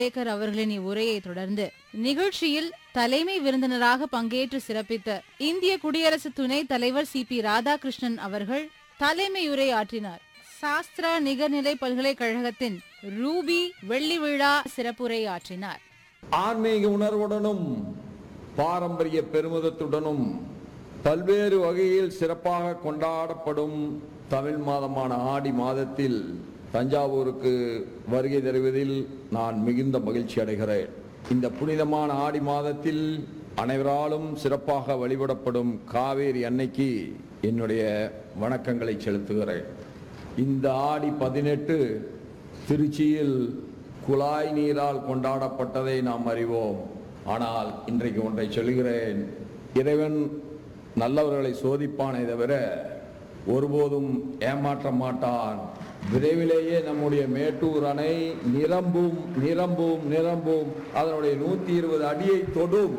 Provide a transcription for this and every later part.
ஜவடேகர் அவர்களின் இவ்வுரையை தொடர்ந்து நிகழ்ச்சியில் தலைமை விருந்தினராக பங்கேற்று சிறப்பித்த இந்திய குடியரசு துணைத் தலைவர் சி பி ராதாகிருஷ்ணன் அவர்கள் தலைமையுரை ஆற்றினார் சாஸ்திரா நிகர்நிலை பல்கலைக்கழகத்தின் ரூபி வெள்ளி விழா சிறப்புரை ஆற்றினார் ஆன்மீக உணர்வுடனும் பாரம்பரிய பெருமிதத்துடனும் பல்வேறு வகையில் சிறப்பாக கொண்டாடப்படும் தமிழ் மாதமான ஆடி மாதத்தில் தஞ்சாவூருக்கு வருகை தருவதில் நான் மிகுந்த மகிழ்ச்சி அடைகிறேன் இந்த புனிதமான ஆடி மாதத்தில் அனைவராலும் சிறப்பாக வழிபடப்படும் காவேரி அன்னைக்கு என்னுடைய வணக்கங்களை செலுத்துகிறேன் இந்த ஆடி பதினெட்டு திருச்சியில் குழாய் நீரால் கொண்டாடப்பட்டதை நாம் அறிவோம் ஆனால் இன்றைக்கு ஒன்றை சொல்கிறேன் இறைவன் நல்லவர்களை சோதிப்பானே தவிர ஒருபோதும் ஏமாற்ற மாட்டான் விரைவிலேயே நம்முடைய மேட்டூர் அணை நிரம்பும் நிரம்பும் நிரம்பும் அதனுடைய நூத்தி இருபது அடியை தொடும்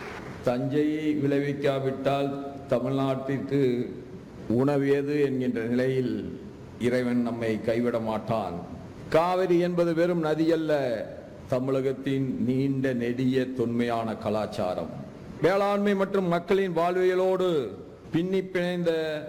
தஞ்சையை விளைவிக்காவிட்டால் தமிழ்நாட்டிற்கு உணவு எது என்கின்ற நிலையில் இறைவன் நம்மை கைவிட மாட்டான் காவிரி என்பது வெறும் நதி அல்ல தமிழகத்தின் நீண்ட நெடிய தொன்மையான கலாச்சாரம் வேளாண்மை மற்றும் மக்களின் வாழ்வியலோடு பின்னி பிணைந்த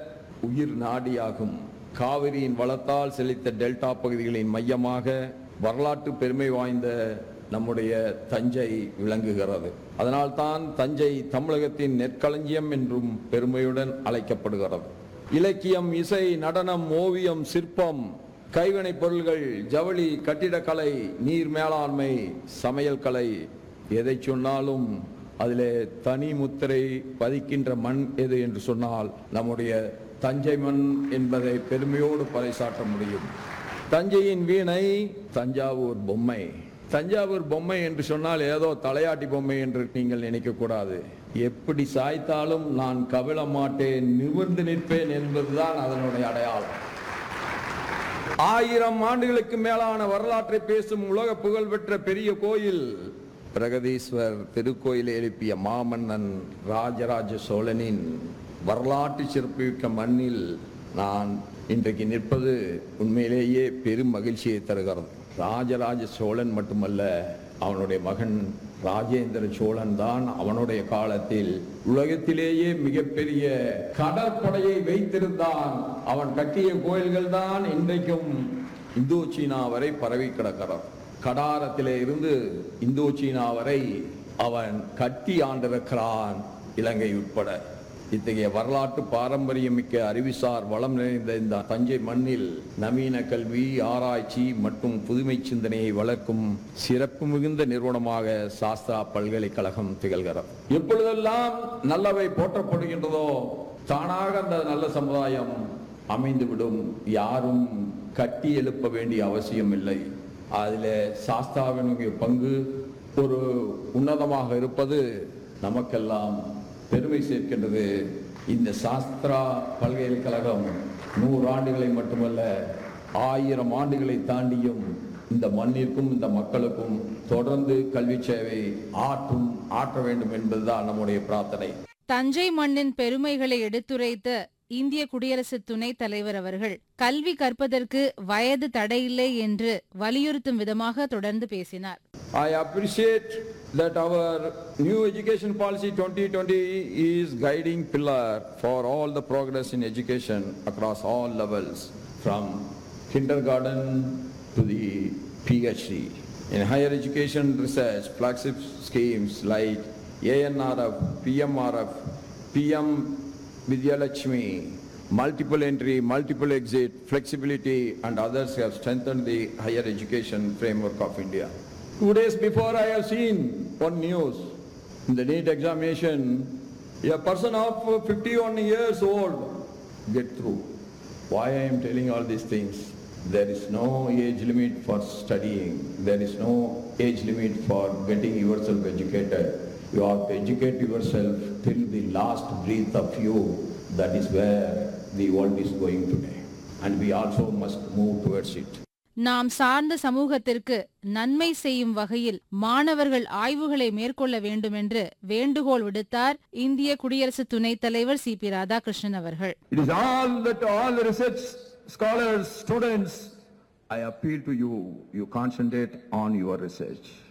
உயிர் நாடியாகும் காவிரியின் வளத்தால் செழித்த டெல்டா பகுதிகளின் மையமாக வரலாற்று பெருமை வாய்ந்த நம்முடைய தஞ்சை விளங்குகிறது அதனால்தான் தஞ்சை தமிழகத்தின் நெற்களஞ்சியம் என்றும் பெருமையுடன் அழைக்கப்படுகிறது இலக்கியம் இசை நடனம் ஓவியம் சிற்பம் கைவினைப் பொருள்கள் ஜவுளி கட்டிடக்கலை நீர் மேலாண்மை சமையல் கலை எதை சொன்னாலும் அதிலே தனி முத்திரை பதிக்கின்ற மண் எது என்று சொன்னால் நம்முடைய தஞ்சை மண் என்பதை பெருமையோடு பறைசாற்ற முடியும் தஞ்சையின் வீணை தஞ்சாவூர் பொம்மை தஞ்சாவூர் பொம்மை என்று சொன்னால் ஏதோ தலையாட்டி பொம்மை என்று நீங்கள் நினைக்கக்கூடாது எப்படி சாய்த்தாலும் நான் கவிழ மாட்டேன் நிமிர்ந்து நிற்பேன் என்பதுதான் அதனுடைய அடையாளம் ஆயிரம் ஆண்டுகளுக்கு மேலான வரலாற்றை பேசும் உலக புகழ்பெற்ற பெரிய கோயில் பிரகதீஸ்வர் திருக்கோயில் எழுப்பிய மாமன்னன் ராஜராஜ சோழனின் வரலாற்று சிறப்புமிக்க மண்ணில் நான் இன்றைக்கு நிற்பது உண்மையிலேயே பெரும் மகிழ்ச்சியை தருகிறது ராஜராஜ சோழன் மட்டுமல்ல அவனுடைய மகன் ராஜேந்திர சோழன் தான் அவனுடைய காலத்தில் உலகத்திலேயே மிகப்பெரிய கடற்படையை வைத்திருந்தான் அவன் கட்டிய கோயில்கள் தான் இன்றைக்கும் இந்தோ சீனா வரை பரவி கிடக்கிறது கடாரத்திலே இருந்து இந்தோ சீனா வரை அவன் கட்டி ஆண்டிருக்கிறான் இலங்கை உட்பட இத்தகைய வரலாற்று பாரம்பரியமிக்க அறிவுசார் வளம் நிறைந்த இந்த தஞ்சை மண்ணில் நவீன கல்வி ஆராய்ச்சி மற்றும் புதுமை சிந்தனையை வளர்க்கும் சிறப்பு மிகுந்த நிறுவனமாக சாஸ்திரா பல்கலைக்கழகம் திகழ்கிறது எப்பொழுதெல்லாம் நல்லவை போற்றப்படுகின்றதோ தானாக அந்த நல்ல சமுதாயம் அமைந்துவிடும் யாரும் கட்டி எழுப்ப வேண்டிய அவசியம் இல்லை அதில் சாஸ்தாவினுடைய பங்கு ஒரு உன்னதமாக இருப்பது நமக்கெல்லாம் பெருமை சேர்க்கின்றது இந்த சாஸ்திரா பல்கலைக்கழகம் நூறு ஆண்டுகளை மட்டுமல்ல ஆயிரம் ஆண்டுகளை தாண்டியும் இந்த மண்ணிற்கும் இந்த மக்களுக்கும் தொடர்ந்து கல்வி சேவை ஆற்றும் ஆற்ற வேண்டும் என்பதுதான் நம்முடைய பிரார்த்தனை தஞ்சை மண்ணின் பெருமைகளை எடுத்துரைத்த இந்திய குடியரசு துணைத் தலைவர் அவர்கள் கல்வி கற்பதற்கு வயது தடையில்லை என்று வலியுறுத்தும் விதமாக தொடர்ந்து பேசினார் I appreciate that our new education policy 2020 is guiding pillar for all the progress in education across all levels from kindergarten to the PhD. In higher education research, flagship schemes like ANRF, PMRF, PM Vidyalakshmi, multiple entry, multiple exit, flexibility and others have strengthened the higher education framework of India. Two days before I have seen one news, in the NEET examination, a person of 51 years old get through. Why I am telling all these things? There is no age limit for studying. There is no age limit for getting yourself educated. You have to educate yourself till the last breath of you. That is where the world is going today. And we also must move towards it. நாம் சார்ந்த சமூகத்திற்கு நன்மை செய்யும் வகையில் மாணவர்கள் ஆய்வுகளை மேற்கொள்ள வேண்டுமென்று வேண்டுகோள் விடுத்தார் இந்திய குடியரசு துணைத் தலைவர் சி பி ராதாகிருஷ்ணன் அவர்கள் It is all that all the research scholars, students I appeal to you, you concentrate on your research.